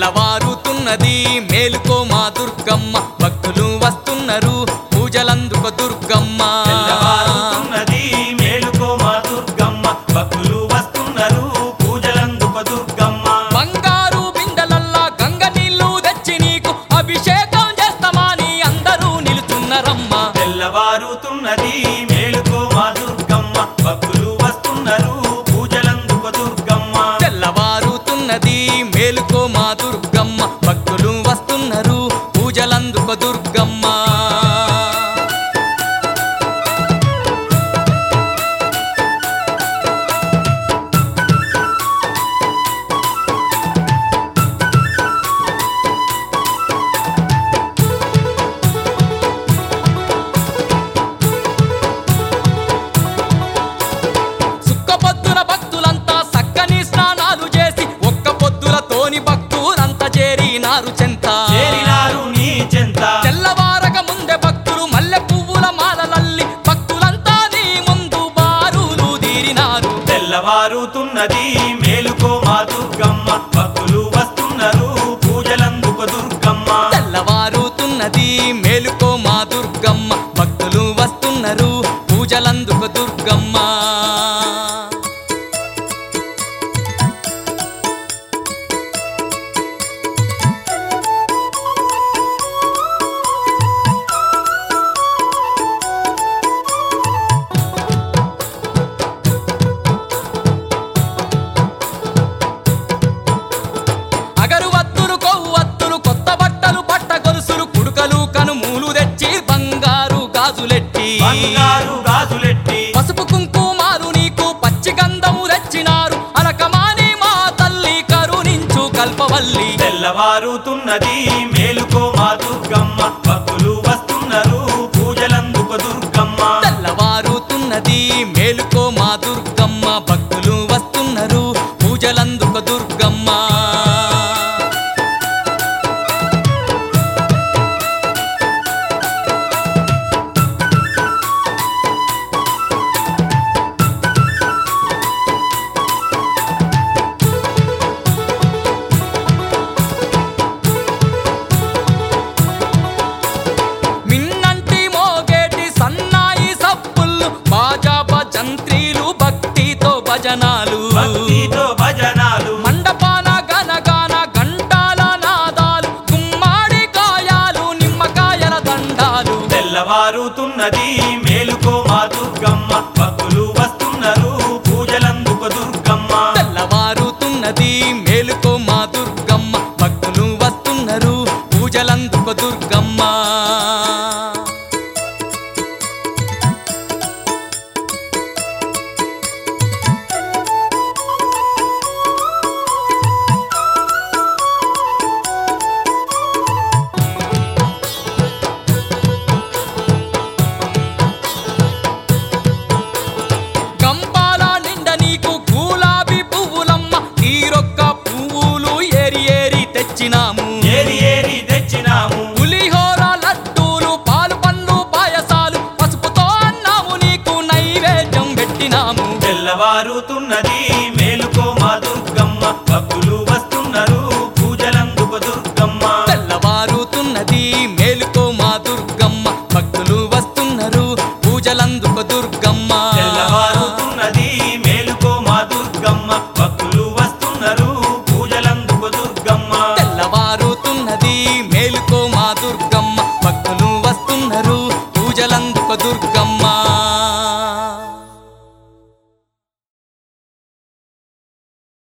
తెల్లవారుతున్నది మేలుకో మా దుర్గమ్మ భక్తులు వస్తున్నారు పూజలందుకో దుర్గమ్మ తెల్లవారుతున్నది మేలుకో మా దుర్గమ్మ భక్తులు వస్తున్నారు పూజలందుక దుర్గమ్మ బంగారు బిందెలల్లా గంగ నీళ్లు తెచ్చి నీకు అభిషేకం చేస్తామని అందరూ నిలుచున్నారమ్మా తెల్లవారుతున్నది మేలుకో మా దుర్గమ్మ భక్తులు వస్తున్నారు పూజలందుక దుర్గమ్మ తెల్లవారుతున్నది మేలుకో మా దుర్గమ్మ భక్తులు వస్తున్నారు పూజలందుకో దుర్గమ్మ సుక్క పొద్దున భక్తులంతా సక్కని స్నానాలు చేసి ఒక్క పొద్దులతోని భక్తులంతా చేరినారు చెంత చేరినారు నీ చెంత తెల్లవారక ముందే భక్తులు మల్లె పువ్వుల మాలలల్లి భక్తులంతా నీ ముందు బారులు తీరినారు తెల్లవారుతున్నది మేలుకో మా దుర్గమ్మ భక్తులు వస్తున్నారు పూజలందుక దుర్గమ్మ తెల్లవారుతున్నది మేలుకో మా దుర్గమ్మ భక్తులు వస్తున్నారు పూజలందుకు దుర్గమ్మ అగరువత్తులు కొవ్వొత్తులు కొత్త బట్టలు పట్ట గొలుసులు కుడుకలు కనుమూలు తెచ్చి బంగారు గాజులెట్టి బంగారు గాజులెట్టి పసుపు కుంకుమాలు నీకు పచ్చి గంధము తెచ్చినారు అలకమాని మా తల్లి కరుణించు కల్పవల్లి తెల్లవారుతున్నది మేలుకో మా దుర్గమ్మ భక్తులు వస్తున్నారు పూజలందుక దుర్గమ్మ తెల్లవారుతున్నది మేలుకో మా దుర్గమ్మ భక్తులు వస్తున్నారు పూజలందుకు దుర్గమ్మ మిన్నంటి మోగేటి సన్నాయి సప్పుళ్ళు బాజా భజంత్రీలు భక్తితో భజనాలు భక్తితో భజనాలు మండపాన గనగాన గంటాల నాదాలు గుమ్మాడి కాయాలు నిమ్మకాయల దండాలు తెల్లవారుతున్నది మేలుకో మా దుర్గమ్మ భక్తులు వస్తున్నారు పూజలందుక దుర్గమ్మ తెల్లవారుతున్నది మేలుకో మా దుర్గమ్మ భక్తులు వస్తున్నారు పూజలందుకు దుర్గమ్మ కంపాల నిండ నీకు గులాబీ పువ్వులమ్మ తీరొక్క పువ్వులు ఏరి ఏరి తెచ్చినాము ఏరి ఏరి తెచ్చినాము పులిహోర లడ్డూలు పాలు పండ్లు పాయసాలు పసుపుతో అన్నాము నీకు నైవేద్యం పెట్టినాము తెల్లవారుతున్నది మేలుకో మా దుర్గమ్మ భక్తులు వస్తున్నారు పూజలందుక దుర్గమ్మ తెల్లవారుతున్నది మేలుకో మా దుర్గమ్మ భక్తులు వస్తున్నారు పూజలందుకు దుర్గమ్మ తెల్లవారుతున్నది మేలుకో మా దుర్గమ్మ